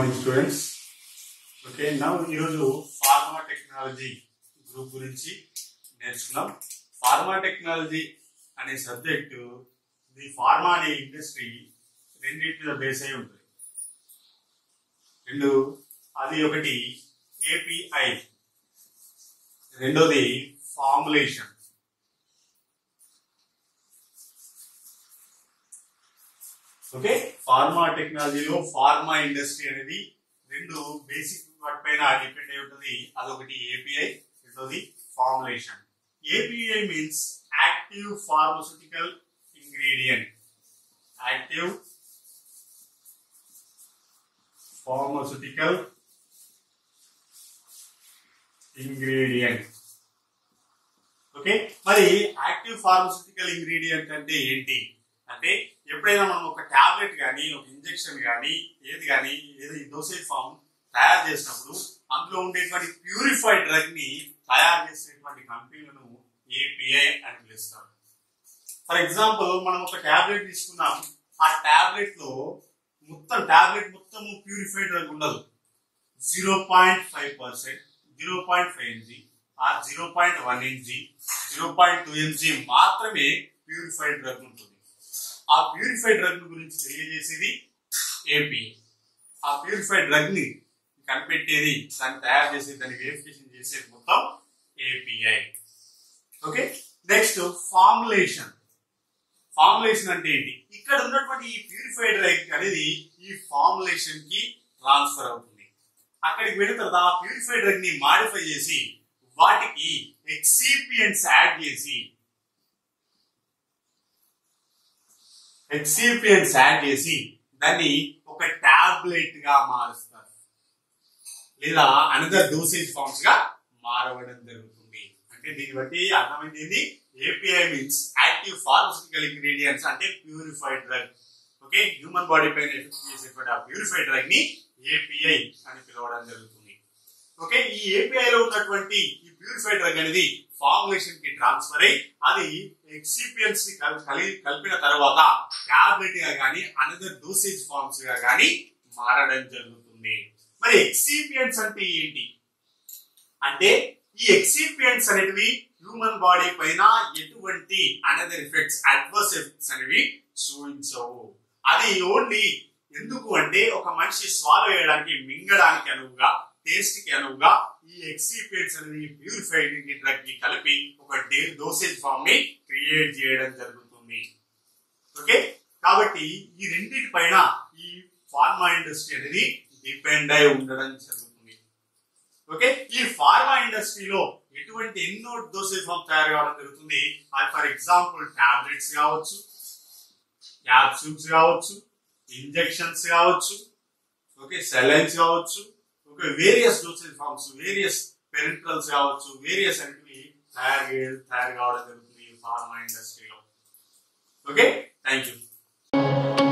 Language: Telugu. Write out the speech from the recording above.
మార్నింగ్ స్టూడెంట్స్ ఓకే నా ఈరోజు ఫార్మా టెక్నాలజీ గ్రూప్ గురించి నేర్చుకున్నాం ఫార్మా టెక్నాలజీ అనే సబ్జెక్టు ఇది ఫార్మా అనే ఇండస్ట్రీ రెండింటి మీద బేస్ అయి ఉంటుంది రెండు అది ఒకటి ఏపీఐ రెండోది ఫార్ములేషన్ ఓకే ఫార్మా టెక్నాలజీలో ఫార్మా ఇండస్ట్రీ అనేది రెండు బేసిక్ వాటి పైన డిపెండ్ అయి ఉంటుంది అదొకటి ఏపీఐ రెండోది formulation API means active pharmaceutical ingredient active pharmaceutical ingredient okay మరి యాక్టివ్ ఫార్మస్యూటికల్ ఇంగ్రీడియంట్ అంటే ఏంటి అంటే ఎప్పుడైనా మనం ఒక టాబ్లెట్ కానీ ఒక ఇంజెక్షన్ కానీ ఏది కానీ ఏదో డోసేజ్ ఫామ్ తయారు చేసినప్పుడు అందులో ఉండేటువంటి ప్యూరిఫైడ్ డ్రగ్ ని తయారు చేసేటువంటి కంపెనీలను ఏపీఐ అని పిలుస్తారు ఫర్ ఎగ్జాంపుల్ మనం ఒక టాబ్లెట్ తీసుకున్నాం ఆ టాబ్లెట్ లో మొత్తం టాబ్లెట్ మొత్తం ప్యూరిఫైడ్ డ్రగ్ ఉండదు zero point five percent zero point five mg ఆ zero point one mg zero point two mg మాత్రమే ప్యూరిఫైడ్ డ్రగ్ ఉంటుంది ఆ ప్యూరిఫైడ్ డ్రగ్ గురించి తెలియజేసేది ఏపీఐ ఆ ప్యూరిఫైడ్ డ్రగ్ ని కనిపెట్టేది దాన్ని తయారు చేసేది దాన్ని వెరిఫికేషన్ చేసేది మొత్తం API okay next formulation formulation అంటే ఏంటి ఇక్కడ ఉన్నటువంటి ఈ ప్యూరిఫైడ్ డ్రగ్ అనేది ఈ ఫార్ములేషన్ కి ట్రాన్స్ఫర్ అవుతుంది అక్కడికి వెళ్ళిన తర్వాత ఆ ప్యూరిఫైడ్ డ్రగ్ ని మాడిఫై చేసి వాటికి ఎక్సిపియంట్స్ యాడ్ చేసి ఎక్సిపియంట్స్ యాడ్ చేసి దాన్ని ఒక టాబ్లెట్ గా మారుస్తారు లేదా అనదర్ డోసేజ్ ఫార్మ్స్ గా మారవడం జరుగుతుంది అంటే దీన్ని బట్టి అర్థమైంది ఏంది API means active pharmaceutical ingredients అంటే purified drug okay human body పైన ఎఫెక్ట్ చేసేటువంటి ఆ ప్యూరిఫైడ్ డ్రగ్ ని ఏపీఐ అని పిలవడం జరుగుతుంది ఓకే ఈ ఏపీఐ లో ఉన్నటువంటి ఈ ప్యూరిఫైడ్ డ్రగ్ అనేది ఫార్ములేషన్ కి ట్రాన్స్ఫర్ అయ్యి అది ఎక్సిపియన్స్ ని కల్- కలిగి కలిపిన తర్వాత టాబ్లెట్ గా గానీ అనదర్ డోసేజ్ ఫార్మ్స్ గా గానీ మారడం జరుగుతుంది మరి ఎక్సిపియన్స్ అంటే ఏంటి అంటే ఈ ఎక్సిపియన్స్ అనేటివి హ్యూమన్ బాడీ పైన ఎటువంటి అనదర్ ఎఫెక్ట్స్ అడ్వర్స్ ఎఫెక్ట్స్ అనేవి చూపించవు అది ఓన్లీ ఎందుకు అంటే ఒక మనిషి స్వాలో చేయడానికి మింగడానికి అనువుగా టేస్ట్ కి అనువుగా ఈ ఎక్సిపియన్స్ అనేది ప్యూరిఫైడ్ డ్రగ్ కి కలిపి ఒక డోసేజ్ ఫామ్ ని క్రియేట్ చేయడం జరుగుతుంది ఓకే కాబట్టి ఈ రెండింటి పైన ఈ ఫార్మా ఇండస్ట్రీ అనేది డిపెండ్ అయి ఉండడం జరుగుతుంది ఓకే ఈ ఫార్మా ఇండస్ట్రీలో ఎటువంటి ఎన్నో డోసేజ్ ఫామ్ తయారు కావడం జరుగుతుంది ఫర్ ఎగ్జాంపుల్ టాబ్లెట్స్ కావచ్చు క్యాప్సూల్స్ కావచ్చు ఇంజెక్షన్స్ కావచ్చు ఓకే సెలైన్స్ కావచ్చు okay various dosage forms various parenterals various వేరియస్ అనేవి తయారు తయారు కావడం జరుగుతుంది ఈ ఫార్మా ఇండస్ట్రీలో ఓకే థ్యాంక్ యూ